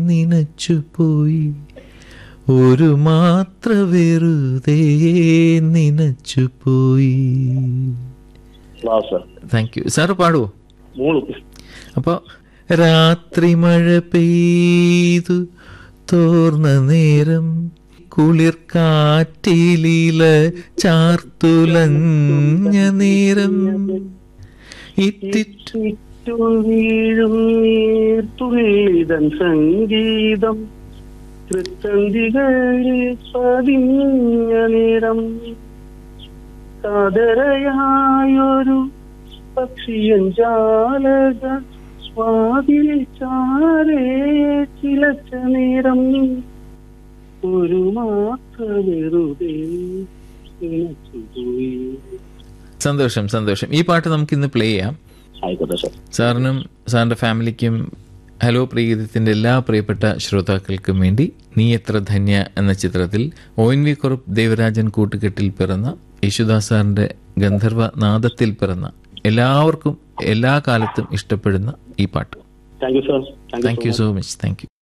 നിനച്ചുപോയി ഒരു മാത്ര വെറുതെ നിനച്ചുപോയി വാ സർ താങ്ക് യു സാറ് പാടുവോ മൂന്ന് അപ്പോൾ രാത്രി മഴ പെയ്തു തോർന്ന നേരം കുളിർ കാറ്റിലില ചാർത്തുലഞ്ഞ നേരം ഇറ്റിറ്റു ചുറ്റും വീഴും നീർത്തുള്ളിതൻ സംഗീതം തൃത്തന്തികളിൽ പതിഞ്ഞ നേരം കാതരയായൊരു പക്ഷിയൻ ജാലക സ്വാതിൽ ചാരേ ചിലച്ച നേരം ഒരു മാത്ര വെറുതെ നിനച്ചുപോയി. സന്തോഷം സന്തോഷം ഈ പാട്ട് നമുക്ക് ഇന്ന് പ്ലേ ചെയ്യാം ആയിക്കോട്ടെ സർ സാറിനും സാറിൻ്റെ ഫാമിലിക്കും ഹലോ പ്രീഗീതത്തിൻ്റെ എല്ലാ പ്രിയപ്പെട്ട ശ്രോതാക്കൾക്കും വേണ്ടി നീ എത്ര ധന്യ എന്ന ചിത്രത്തിൽ O N V Kurup Devarajan കൂട്ടുകെട്ടിൽ പിറന്ന യേശുദാസ് സാറിൻ്റെ ഗന്ധർവ നാദത്തിൽ പിറന്ന എല്ലാവർക്കും എല്ലാ കാലത്തും ഇഷ്ടപ്പെടുന്ന ഈ പാട്ട് thank you sir thank you so much thank U